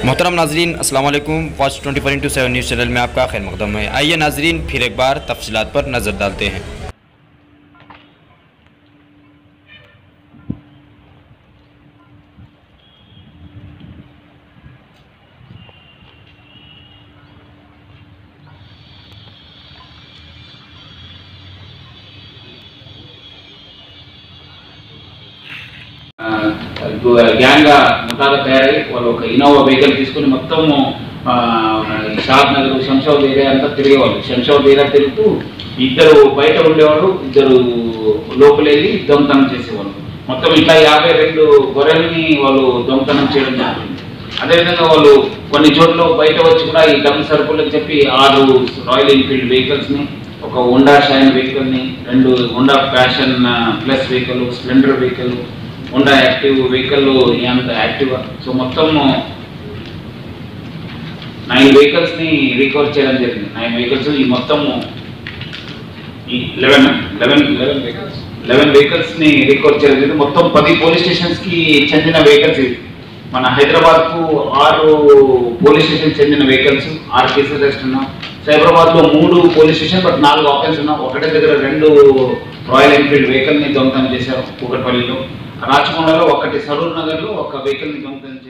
मोहतरम नाजरीन अस्सलाम वालेकुम watch twenty four into seven news channel में आपका खैर मकदम है आइए नाजरीन फिर एक बार तफसीलात पर नज़र डालते हैं గ్యాంగ్ గా ముఠాగా తయారై వాళ్ళు ఒక ఇన్నోవా వెహికల్ తీసుకుని మొత్తం షాద్ నగర్ శంషాబాద్ ఏరియా అంతా తిరిగేవాళ్ళు శంషాబాద్ ఏరియా తిరుగుతూ ఇద్దరు బయట ఉండేవాళ్ళు ఇద్దరు లోపల వెళ్ళి దొంగతనం చేసేవాళ్ళు మొత్తం ఇట్లా యాభై రెండు గొర్రెల్ని వాళ్ళు దొంగతనం చేయడం జరిగింది అదేవిధంగా వాళ్ళు కొన్ని చోట్ల బయట వచ్చి కూడా ఈ డమ్ సరుకులకు చెప్పి ఆరు రాయల్ ఎన్ఫీల్డ్ వెహికల్స్ ని ఒక హోండా షైన్ వెహికల్ ని రెండు Honda Passion plus vehicle Splendor vehicle Honda active vehicle అంత యాక్టివ్ సో మొత్తం నైన్ వెహికల్స్ ని రికవర్ చేయడం జరిగింది నైన్ వెహికల్స్ ఈ మొత్తం ఈ eleven eleven eleven vehicles eleven vehicles ని రికవర్ చేయడం జరిగింది మొత్తం పది పోలీస్ స్టేషన్స్ కి చెందిన వెహికల్స్ ఇవి మన హైదరాబాద్ కు ఆరు పోలీస్ స్టేషన్ చెందిన వెహికల్స్ ఆరు కేసులు రెస్ట్ ఉన్నాం సైబరాబాద్ లో మూడు పోలీస్ స్టేషన్ బట్ నాలుగు ఆఫీస్ ఉన్నాం ఒకటే దగ్గర రెండు రాయల్ ఎన్ఫీల్డ్ వెహికల్ ని దొంగతనం చేశారు కూకట్పల్లిలో రాచకొండలో ఒకటి సరూర్ నగర్ లో ఒక వెహికల్ ని దొంగతనం చేశారు